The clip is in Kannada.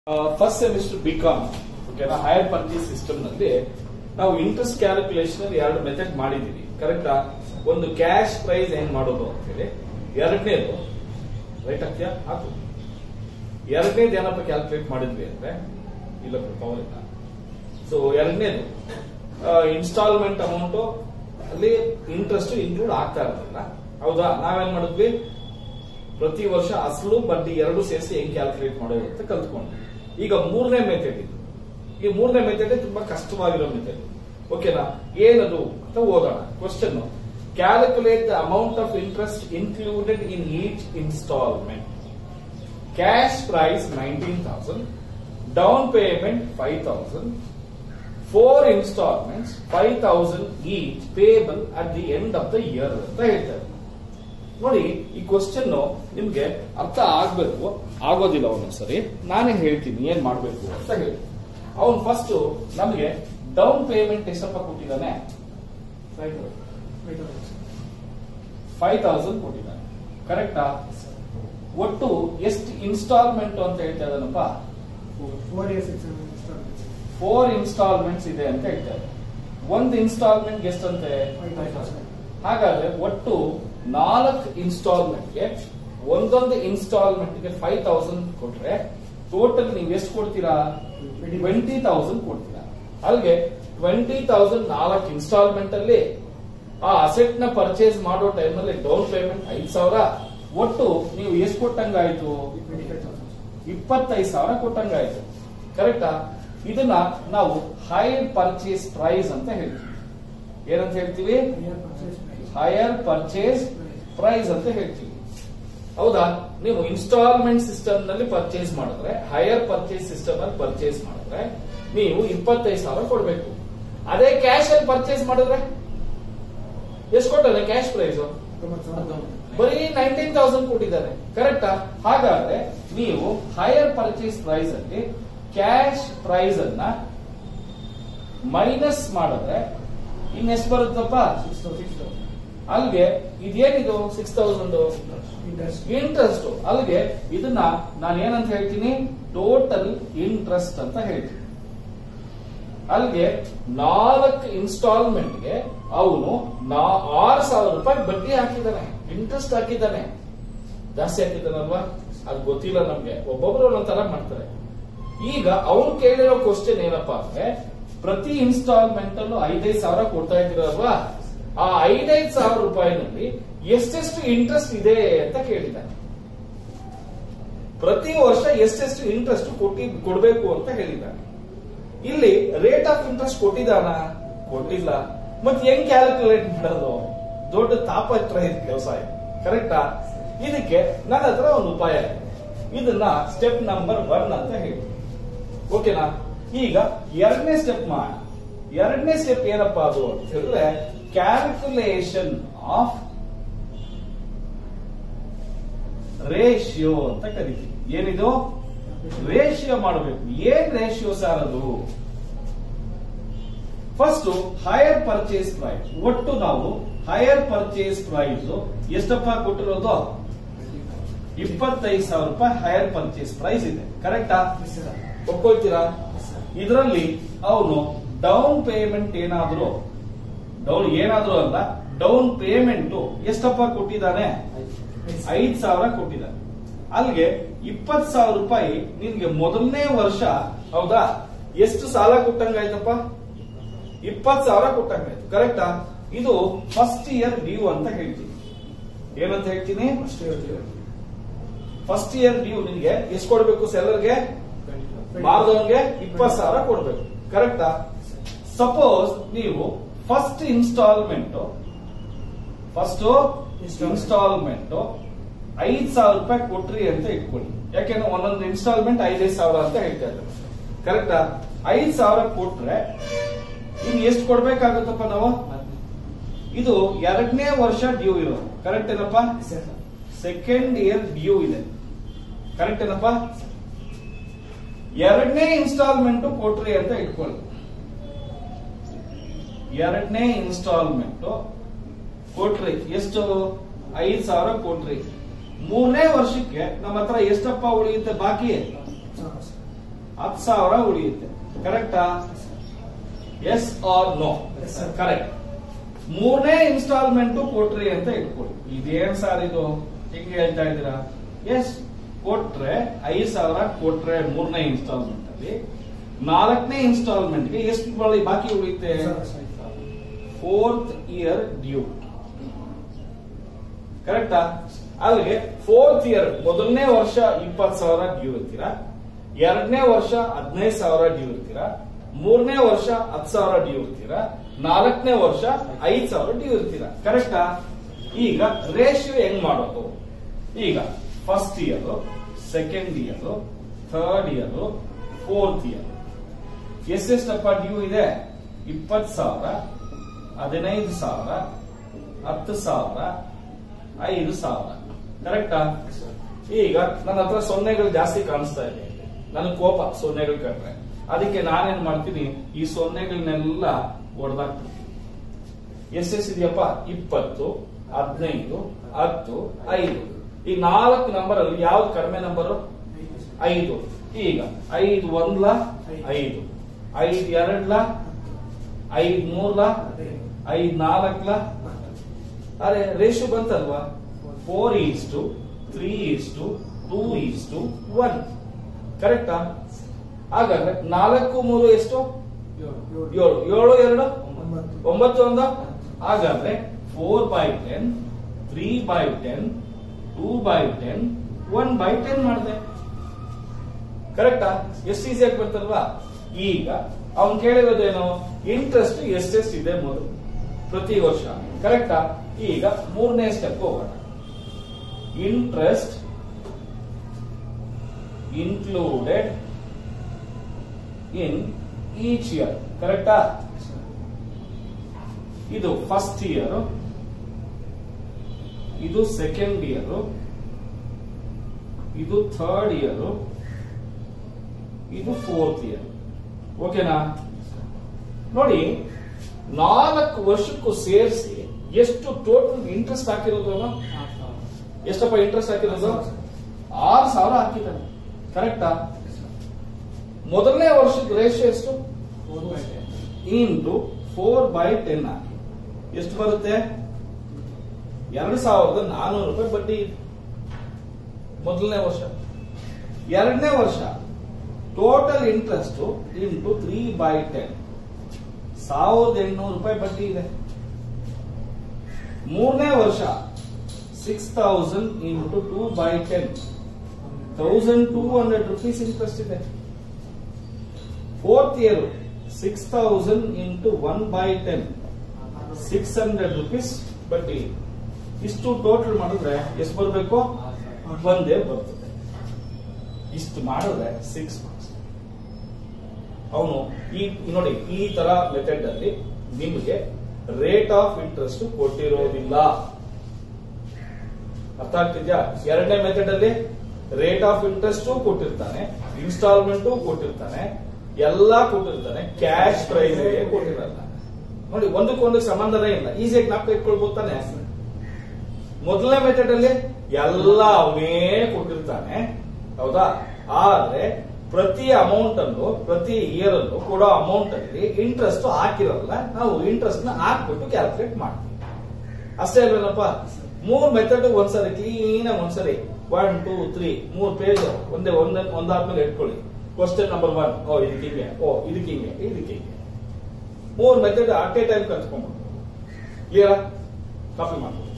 ಫಸ್ಟ್ ಸೆಮಿಸ್ಟರ್ ಬಿ ಕಾಮ್ ಓಕೆನಾ ಹೈಯರ್ ಪರ್ಚೇಸ್ ಸಿಸ್ಟಮ್ ನಲ್ಲಿ ನಾವು ಇಂಟ್ರೆಸ್ಟ್ ಕ್ಯಾಲ್ಕುಲೇಷನ್ ಎರಡು ಮೆಥಡ್ ಮಾಡಿದೀವಿ ಕರೆಕ್ಟಾ ಒಂದು ಕ್ಯಾಶ್ ಪ್ರೈಸ್ ಹೆಂಗ್ ಮಾಡೋದು ಅಂತ ಹೇಳಿ ಎರಡನೇದು ರೈಟ್ ಆಗ್ತೀಯಾ ಹಾಕು ಎರಡನೇದು ಏನಪ್ಪ ಕ್ಯಾಲ್ಕುಲೇಟ್ ಮಾಡಿದ್ವಿ ಅಂದ್ರೆ ಇಲ್ಲ ಪವರ್ ಇಲ್ಲ ಸೊ ಎರಡನೇದು ಇನ್ಸ್ಟಾಲ್ಮೆಂಟ್ ಅಮೌಂಟ್ ಅಲ್ಲಿ ಇಂಟ್ರೆಸ್ಟ್ ಇನ್ಕ್ಲೂಡ್ ಆಗ್ತಾ ಇರೋದಿಲ್ಲ ಹೌದಾ ನಾವೇನ್ ಮಾಡಿದ್ವಿ ಪ್ರತಿ ವರ್ಷ ಅಸಲು ಬಡ್ಡಿ ಎರಡು ಸೇರಿಸಿ ಹೆಂಗ್ ಕ್ಯಾಲ್ಕುಲೇಟ್ ಮಾಡೋದು ಅಂತ ಕಲ್ತ್ಕೊಂಡ್ವಿ ಈಗ ಮೂರನೇ ಮೆಥಡ್ ಇದು ಈ ಮೂರನೇ ಮೆಥಡ್ ತುಂಬಾ ಕಷ್ಟವಾಗಿರೋ ಮೆಥಡ್ ಓಕೆನಾ ಏನದು ಅಂತ ಓದೋಣ question calculate the amount of interest included in each instalment cash price nineteen thousand down payment five thousand four instalments five thousand each payable at the end of the year ಅಂತ ಹೇಳ್ತಾರೆ ನೋಡಿ ಈ ಕ್ವಶನ್ ನಿಮ್ಗೆ ಅರ್ಥ ಆಗ್ಬೇಕು ಆಗೋದಿಲ್ಲ ಒಂದೊಂದ್ಸರಿ ನಾನೇ ಹೇಳ್ತೀನಿ ಏನ್ ಮಾಡ್ಬೇಕು ಅಂತ ಹೇಳಿ ಅವನು ಫಸ್ಟ್ ನಮಗೆ ಡೌನ್ ಪೇಮೆಂಟ್ ಎಷ್ಟಪ್ಪ ಕೊಟ್ಟಿದ್ದಾನೆ ಫೈವ್ ತೌಸಂಡ್ ಕೊಟ್ಟಿದ್ದಾನೆ ಕರೆಕ್ಟಾ ಒಟ್ಟು ಎಷ್ಟು ಇನ್ಸ್ಟಾಲ್ಮೆಂಟ್ ಅಂತ ಹೇಳ್ತಾ ಇದ್ದಾನಪ್ಪ four years instalments four instalments ಇದೆ ಅಂತ ಹೇಳ್ತಾರೆ ಒಂದು ಇನ್ಸ್ಟಾಲ್ಮೆಂಟ್ ಎಷ್ಟಂತೆ ಫೈವ್ ತೌಸಂಡ್ ಹಾಗಾದ್ರೆ ಒಟ್ಟು ನಾಲ್ಕು ಇನ್ಸ್ಟಾಲ್ಮೆಂಟ್ಗೆ ಒಂದೊಂದು ಇನ್ಸ್ಟಾಲ್ಮೆಂಟ್ಗೆ ಫೈವ್ ತೌಸಂಡ್ ಕೊಟ್ರೆ ಟೋಟಲ್ ನೀವು ಎಷ್ಟು ಕೊಡ್ತೀರಾ ಟ್ವೆಂಟಿ ತೌಸಂಡ್ ಕೊಡ್ತೀರಾ ಅಲ್ಲಿಗೆ ಟ್ವೆಂಟಿ ತೌಸಂಡ್ ನಾಲ್ಕು ಇನ್ಸ್ಟಾಲ್ಮೆಂಟ್ ಅಲ್ಲಿ ಆ ಅಸೆಟ್ ನ ಪರ್ಚೇಸ್ ಮಾಡೋ ಟೈಮ್ ಅಲ್ಲಿ ಡೌನ್ ಪೇಮೆಂಟ್ ಐದ್ ಸಾವಿರ ಒಟ್ಟು ನೀವು ಎಷ್ಟು ಕೊಟ್ಟಂಗಾಯ್ತು ಟ್ವೆಂಟಿ ಫೈವ್ ತೌಸಂಡ್ ಇಪ್ಪತ್ತೈದು ಸಾವಿರ ಕೊಟ್ಟಂಗಾಯ್ತು ಕರೆಕ್ಟಾ ಇದನ್ನ ನಾವು ಹೈರ್ ಪರ್ಚೇಸ್ ಪ್ರೈಸ್ ಅಂತ ಹೇಳ್ತೀವಿ ಏನಂತ ಹೇಳ್ತೀವಿ hire purchase price hire purchase price ಅಂತ ಹೇಳ್ತೀವಿ ಹೌದಾ ನೀವು ಇನ್ಸ್ಟಾಲ್ಮೆಂಟ್ ಸಿಸ್ಟಮ್ ನಲ್ಲಿ ಪರ್ಚೇಸ್ ಮಾಡಿದ್ರೆ ಹೈಯರ್ ಪರ್ಚೇಸ್ ಸಿಸ್ಟಮ್ ಅಲ್ಲಿ ಪರ್ಚೇಸ್ ಮಾಡಿದ್ರೆ ನೀವು ಇಪ್ಪತ್ತೈದು ಸಾವಿರ ಕೊಡಬೇಕು ಅದೇ ಕ್ಯಾಶ್ ಅಲ್ಲಿ ಪರ್ಚೇಸ್ ಮಾಡಿದ್ರೆ ಎಷ್ಟು ಕೊಟ್ಟಲ್ಲ ಕ್ಯಾಶ್ ಪ್ರೈಸ್ ತೊಂಬತ್ತು ಸಾವಿರ ಬರೀ ನೈನ್ಟೀನ್ ತೌಸಂಡ್ ಕೊಟ್ಟಿದ್ದಾರೆ ಕರೆಕ್ಟಾ ಹಾಗಾದ್ರೆ ನೀವು ಹೈಯರ್ ಪರ್ಚೇಸ್ ಪ್ರೈಸ್ ಅಲ್ಲಿ ಕ್ಯಾಶ್ ಪ್ರೈಸ್ ಅನ್ನ ಮೈನಸ್ ಮಾಡಿದ್ರೆ ಇನ್ನೆಷ್ಟು ಬರುತ್ತಪ್ಪ ಸಿಕ್ಸ್ ತೌಸಂಡ್ ಸಿಕ್ಸ್ ತೌಸಂಡ್ ಅಲ್ಲಿಗೆ ಇದೇನಿದು ಸಿಕ್ಸ್ ತೌಸಂಡ್ ಇಂಟ್ರೆಸ್ಟ್ ಇಂಟ್ರೆಸ್ಟ್ ಅಲ್ಲಿಗೆ ಇದನ್ನ ನಾನು ಏನಂತ ಹೇಳ್ತೀನಿ ಟೋಟಲ್ ಇಂಟ್ರೆಸ್ಟ್ ಅಂತ ಹೇಳ್ತೀನಿ ಅಲ್ಲಿಗೆ ನಾಲ್ಕು ಇನ್ಸ್ಟಾಲ್ಮೆಂಟ್ಗೆ ಅವನು ಆರು ಸಾವಿರ ರೂಪಾಯಿ ಬಡ್ಡಿ ಹಾಕಿದ್ದಾನೆ ಇಂಟ್ರೆಸ್ಟ್ ಹಾಕಿದ್ದಾನೆ ಜಾಸ್ತಿ ಹಾಕಿದ್ದಾನಲ್ವಾ ಅದು ಗೊತ್ತಿಲ್ಲ ನಮ್ಗೆ ಒಬ್ಬೊಬ್ರು ಒಂದೊಂದ್ ತರ ಮಾಡ್ತಾರೆ ಈಗ ಅವನು ಕೇಳಿರೋ ಕ್ವಶನ್ ಏನಪ್ಪಾ ಅಂದ್ರೆ ಪ್ರತಿ ಇನ್ಸ್ಟಾಲ್ಮೆಂಟ್ ಅಲ್ಲೂ ಐದೈದು ಸಾವಿರ ಕೊಡ್ತಾ ಇದ್ದೀರಲ್ವಾ ಆ ಐದೈದು ಸಾವಿರ ರೂಪಾಯಿನಲ್ಲಿ ಎಷ್ಟೆಷ್ಟು ಇಂಟ್ರೆಸ್ಟ್ ಇದೆ ಅಂತ ಕೇಳಿದ್ದಾನೆ ಪ್ರತಿ ವರ್ಷ ಎಷ್ಟೆಷ್ಟು ಇಂಟ್ರೆಸ್ಟ್ ಕೊಟ್ಟಿ ಕೊಡಬೇಕು ಅಂತ ಹೇಳಿದ್ದಾನೆ ಇಲ್ಲಿ ರೇಟ್ ಆಫ್ ಇಂಟ್ರೆಸ್ಟ್ ಕೊಟ್ಟಿದ್ದಾನ ಕೊಟ್ಟಿಲ್ಲ ಮತ್ತೆ ಹೆಂಗ್ ಕ್ಯಾಲ್ಕುಲೇಟ್ ಮಾಡೋದು ದೊಡ್ಡ ತಾಪತ್ರ ಇದೆ ಕೆಲಸ ಇದೆ ಕರೆಕ್ಟಾ ಇದಕ್ಕೆ ನನ್ನ ಹತ್ರ ಒಂದು ಉಪಾಯ ಇದೆ ಇದನ್ನ ಸ್ಟೆಪ್ ನಂಬರ್ ಒನ್ ಅಂತ ಹೇಳಿ ಓಕೆನಾ ಈಗ ಎರಡನೇ ಸ್ಟೆಪ್ ಮಾಡ ಎರಡನೇ ಸ್ಟೆಪ್ ಏನಪ್ಪಾ ಅದು ಅಂತ ಹೇಳಿದ್ರೆ ಕ್ಯಾಲ್ಕುಲೇಷನ್ ಆಫ್ ರೇಷಿಯೋ ಅಂತ ಕರಿತೀವಿ ಏನಿದು ರೇಷಿಯೋ ಮಾಡಬೇಕು ಏನ್ ರೇಷಿಯೋ ಸರ್ ಅದು ಫಸ್ಟ್ ಹೈಯರ್ ಪರ್ಚೇಸ್ ಪ್ರೈಸ್ ಒಟ್ಟು ನಾವು ಹೈಯರ್ ಪರ್ಚೇಸ್ ಪ್ರೈಸ್ ಎಷ್ಟಪ್ಪ ಕೊಟ್ಟಿರೋದು ಇಪ್ಪತ್ತೈದು ಸಾವಿರ ರೂಪಾಯಿ ಹೈಯರ್ ಪರ್ಚೇಸ್ ಪ್ರೈಸ್ ಇದೆ ಕರೆಕ್ಟಾ ಒಪ್ಕೊಳ್ತೀರಾ ಇದರಲ್ಲಿ ಅವನು ಡೌನ್ ಪೇಮೆಂಟ್ ಏನಾದ್ರು ಡೌನ್ ಏನಾದ್ರು ಅಲ್ಲ ಡೌನ್ ಪೇಮೆಂಟ್ ಎಷ್ಟಪ್ಪ ಕೊಟ್ಟಿದ್ದಾನೆ ಐದ್ ಸಾವಿರ ಕೊಟ್ಟಿದ್ದಾನೆ ಅಲ್ಲಿಗೆ ಇಪ್ಪತ್ ಸಾವಿರ ರೂಪಾಯಿ ನಿನ್ಗೆ ಮೊದಲನೇ ವರ್ಷ ಹೌದಾ ಎಷ್ಟು ಸಾಲ ಕೊಟ್ಟಂಗಾಯ್ತಪ್ಪ ಇಪ್ಪತ್ ಸಾವಿರ ಕೊಟ್ಟಂಗಾಯ್ತು ಕರೆಕ್ಟಾ ಇದು ಫಸ್ಟ್ ಇಯರ್ ಡ್ಯೂ ಅಂತ ಹೇಳ್ತೀನಿ ಏನಂತ ಹೇಳ್ತೀನಿ ಅಷ್ಟೇ ಇರ್ತದೆ ಫಸ್ಟ್ ಇಯರ್ ಡ್ಯೂ ನಿನ್ಗೆ ಎಷ್ಟು ಕೊಡ್ಬೇಕು ಸೆಲ್ಲರ್ಗೆ ಮಾರ್ದವನ್ಗೆ ಇಪ್ಪತ್ ಸಾವಿರ ಕೊಡ್ಬೇಕು ಕರೆಕ್ಟಾ ಸಪೋಸ್ ನೀವು ಫಸ್ಟ್ ಇನ್ಸ್ಟಾಲ್ಮೆಂಟ್ ಫಸ್ಟ್ ಇನ್ಸ್ಟಾಲ್ಮೆಂಟ್ ಐದ್ ಸಾವಿರ ರೂಪಾಯಿ ಕೊಟ್ರಿ ಅಂತ ಇಟ್ಕೊಳ್ಳಿ ಯಾಕೆಂದ್ರೆ ಒಂದೊಂದು ಇನ್ಸ್ಟಾಲ್ಮೆಂಟ್ ಐದೈದು ಸಾವಿರ ಅಂತ ಹೇಳ್ತಾ ಇದ್ದಾರೆ ಕರೆಕ್ಟಾ ಐದ್ ಸಾವಿರ ಕೊಟ್ರೆ ಇನ್ ಎಷ್ಟು ಕೊಡ್ಬೇಕಾಗುತ್ತಪ್ಪ ನಾವು ಇದು ಎರಡನೇ ವರ್ಷ ಡ್ಯೂ ಇರೋದು ಕರೆಕ್ಟ್ ಏನಪ್ಪ ಸೆಕೆಂಡ್ ಇಯರ್ ಡ್ಯೂ ಇದೆ ಕರೆಕ್ಟ್ ಏನಪ್ಪ ಎರಡನೇ ಇನ್ಸ್ಟಾಲ್ಮೆಂಟ್ ಕೊಟ್ರಿ ಅಂತ ಇಟ್ಕೊಳ್ಳಿ ಎರಡನೇ ಇನ್ಸ್ಟಾಲ್ಮೆಂಟ್ ಕೊಟ್ರಿ ಎಷ್ಟು ಐದ್ ಸಾವಿರ ಕೊಟ್ರಿ ಮೂರನೇ ವರ್ಷಕ್ಕೆ ನಮ್ಮ ಹತ್ರ ಎಷ್ಟಪ್ಪ ಉಳಿಯುತ್ತೆ ಬಾಕಿ ಹತ್ತು ಸಾವಿರ ಉಳಿಯುತ್ತೆ ಕರೆಕ್ಟಾ yes or no Yes, sir. Correct ಮೂರನೇ ಇನ್ಸ್ಟಾಲ್ಮೆಂಟ್ ಕೊಟ್ರಿ ಅಂತ ಇಟ್ಕೊಳ್ಳಿ ಇದೇನ್ ಸರ್ ಇದು ಹಿಂಗೆ ಹೇಳ್ತಾ ಇದ್ದೀರಾ ಎಸ್ ಕೊಟ್ರೆ ಐದ್ ಸಾವಿರ ಕೊಟ್ರೆ ಮೂರನೇ ಇನ್ಸ್ಟಾಲ್ಮೆಂಟ್ ಅಲ್ಲಿ ನಾಲ್ಕನೇ ಇನ್ಸ್ಟಾಲ್ಮೆಂಟ್ ಗೆ ಎಷ್ಟು ಬಳಿ ಬಾಕಿ ಉಳಿಯುತ್ತೆ ಫೋರ್ತ್ ಇಯರ್ ಡ್ಯೂ ಕರೆಕ್ಟಾ ಅಲ್ಲಿಗೆ ಫೋರ್ತ್ ಇಯರ್ ಮೊದಲನೇ ವರ್ಷ ಇಪ್ಪತ್ ಸಾವಿರ ಡ್ಯೂ ಇರ್ತೀರಾ ಎರಡನೇ ವರ್ಷ ಹದಿನೈದು ಸಾವಿರ ಡ್ಯೂ ಇರ್ತೀರಾ ಮೂರನೇ ವರ್ಷ ಹತ್ತು ಸಾವಿರ ಡ್ಯೂ ಇರ್ತೀರಾ ನಾಲ್ಕನೇ ವರ್ಷ ಐದ್ ಸಾವಿರ ಡ್ಯೂ ಇರ್ತೀರಾ ಕರೆಕ್ಟಾ ಈಗ ರೇಷಿಯೋ ಹೆಂಗ್ ಮಾಡೋದು ಈಗ first year second year third year fourth year ಎಷ್ಟೆಷ್ಟಪ್ಪ ಡ್ಯೂ ಇದೆ ಇಪ್ಪತ್ ಸಾವಿರ ಹದಿನೈದು ಸಾವಿರ ಹತ್ತು ಸಾವಿರ ಐದು ಸಾವಿರ ಕರೆಕ್ಟಾ ಈಗ ನನ್ನ ಹತ್ರ ಸೊನ್ನೆಗಳು ಜಾಸ್ತಿ ಕಾಣಿಸ್ತಾ ಇದೆ ನನಗೆ ಕೋಪ ಸೊನ್ನೆಗಳು ಕಂಡ್ರೆ ಅದಕ್ಕೆ ನಾನೇನ್ ಮಾಡ್ತೀನಿ ಈ ಸೊನ್ನೆಗಳನ್ನೆಲ್ಲ ಹೊಡೆದಾಕ್ತೀನಿ ಎಷ್ಟೆಷ್ಟಿದೆಯಪ್ಪ ಇಪ್ಪತ್ತು ಹದಿನೈದು ಹತ್ತು ಐದು ಈ ನಾಲ್ಕು ನಂಬರ್ ಅಲ್ಲಿ ಯಾವ್ದು ಕಡಿಮೆ ನಂಬರು ಐದು ಈಗ ಐದು ಒಂದ್ಲ ಐದು ಐದು ಎರಡ್ಲ ಐದ್ ಮೂರ್ಲ ಐದ್ ನಾಲ್ಕ್ಲ ಅರೆ ರೇಷು ಬಂತಲ್ವಾ four is to three is to two is to one ಕರೆಕ್ಟಾ ಹಾಗಾದ್ರೆ ನಾಲ್ಕು ಮೂರು ಎಷ್ಟು ಏಳು ಏಳು ಎರಡು ಒಂಬತ್ತು ಒಂದ ಹಾಗಾದ್ರೆ four by ten three by ten two by ten one by ten ಮಾಡಿದೆ ಕರೆಕ್ಟಾ ಎಷ್ಟು ಈಸಿಯಾಗಿ ಬರ್ತಲ್ವಾ ಈಗ ಅವನ್ ಕೇಳಿರೋದೇನು ಇಂಟ್ರೆಸ್ಟ್ ಎಷ್ಟೆಷ್ಟಿದೆ ಮೊದಲು ಪ್ರತಿ ವರ್ಷ ಕರೆಕ್ಟಾ ಈಗ ಮೂರನೇ ಸ್ಟೆಪ್ ಹೋಗೋಣ interest included in each year ಕರೆಕ್ಟಾ ಇದು ಫಸ್ಟ್ ಇಯರ್ ಇದು ಸೆಕೆಂಡ್ ಇಯರ್ ಇದು ಥರ್ಡ್ ಇಯರ್ ಇದು ಫೋರ್ತ್ ಇಯರ್ ಓಕೆನಾ ನೋಡಿ ನಾಲ್ಕು ವರ್ಷಕ್ಕೂ ಸೇರಿಸಿ ಎಷ್ಟು ಟೋಟಲ್ ಇಂಟ್ರೆಸ್ಟ್ ಹಾಕಿರೋದು ಅವ? ಎಷ್ಟಪ್ಪ ಇಂಟ್ರೆಸ್ಟ್ ಹಾಕಿರೋದು ಆರು ಸಾವಿರ ಹಾಕಿದ್ದಾನೆ ಕರೆಕ್ಟಾ ಮೊದಲನೇ ವರ್ಷದ ರೇಷಿಯೋ ಎಷ್ಟು ಇಂಟು ಫೋರ್ ಬೈ ಟೆನ್ ಹಾಕಿ ಎಷ್ಟು ಬರುತ್ತೆ ಎರಡು ಸಾವಿರದ ನಾನೂರು ರೂಪಾಯಿ ಬಡ್ಡಿ ಇದೆ. ಮೊದಲನೇ ವರ್ಷ ಎರಡನೇ ವರ್ಷ total interest into three by ten ಸಾವಿರದ ಎಂಟುನೂರು ರೂಪಾಯಿ ಬಡ್ಡಿ ಇದೆ ಮೂರನೇ ವರ್ಷ six thousand into two by ten thousand two hundred rupees interest ಇದೆ fourth year six thousand into one by ten six hundred rupees ಬಡ್ಡಿ ಇಷ್ಟು ಟೋಟಲ್ ಮಾಡಿದ್ರೆ ಎಷ್ಟು ಬರಬೇಕು ಒಂದೇ ಬರ್ತದೆ ಇಷ್ಟು ಮಾಡಿದ್ರೆ ಸಿಕ್ಸ್ ಮಾರ್ಕ್ಸ್ ಅವನು ಈ ನೋಡಿ ಈ ತರ ಮೆಥಡ್ ಅಲ್ಲಿ ನಿಮಗೆ ರೇಟ್ ಆಫ್ ಇಂಟ್ರೆಸ್ಟ್ ಕೊಟ್ಟಿರೋದಿಲ್ಲ ಅರ್ಥ ಆಗ್ತಿದ್ಯಾ ಎರಡನೇ ಮೆಥಡ್ ಅಲ್ಲಿ ರೇಟ್ ಆಫ್ ಇಂಟ್ರೆಸ್ಟ್ ಕೊಟ್ಟಿರ್ತಾನೆ ಇನ್ಸ್ಟಾಲ್ಮೆಂಟ್ ಕೊಟ್ಟಿರ್ತಾನೆ ಎಲ್ಲಾ ಕೊಟ್ಟಿರ್ತಾನೆ ಕ್ಯಾಶ್ ಪ್ರೈಸ್ ಕೊಟ್ಟಿರಲ್ಲ ನೋಡಿ ಒಂದಕ್ಕೊಂದು ಸಂಬಂಧನೇ ಇಲ್ಲ ಈಸಿಯಾಗಿ ಜ್ಞಾಪಕ ಇಟ್ಕೊಳ್ಬೋದು ತಾನೆ ಮೊದಲನೇ ಮೆಥಡ್ ಅಲ್ಲಿ ಎಲ್ಲ ಅವನೇ ಕೊಟ್ಟಿರ್ತಾನೆ ಹೌದಾ ಆದ್ರೆ ಪ್ರತಿ ಅಮೌಂಟ್ ಅನ್ನು ಪ್ರತಿ ಇಯರ್ ಅಲ್ಲೂ ಕೊಡೋ ಅಮೌಂಟ್ ಅಲ್ಲಿ ಇಂಟ್ರೆಸ್ಟ್ ಹಾಕಿರಲ್ಲ ನಾವು ಇಂಟ್ರೆಸ್ಟ್ ನ ಹಾಕ್ಬಿಟ್ಟು ಕ್ಯಾಲ್ಕುಲೇಟ್ ಮಾಡ್ತೀವಿ ಅಷ್ಟೇ ಅಲ್ವೇನಪ್ಪ ಮೂರ್ ಮೆಥಡ್ ಒಂದ್ಸರಿ ಕ್ಲೀನ್ ಆಗಿ ಒಂದ್ಸರಿ ಒನ್ ಟೂ ತ್ರೀ ಮೂರ್ ಪೇಜ್ ಒಂದೇ ಒಂದ್ ಒಂದಾದ್ಮೇಲೆ ಇಟ್ಕೊಳ್ಳಿ ಕ್ವಶನ್ ನಂಬರ್ ಒನ್ ಓ ಇದಕ್ಕೆ ಹಿಂಗೆ ಓ ಇದಕ್ಕೆ ಹಿಂಗೆ ಇದಕ್ಕೆ ಹಿಂಗೆ ಮೂರ್ ಮೆಥಡ್ ಅಟ್ ಎ ಟೈಮ್ ಕಲ್ತ್ಕೊಂಡ್ಬಿಟ್ಟು ಕ್ಲಿಯರ್ ಕಾಪಿ ಮಾಡ್ಕೊಳ್ಳಿ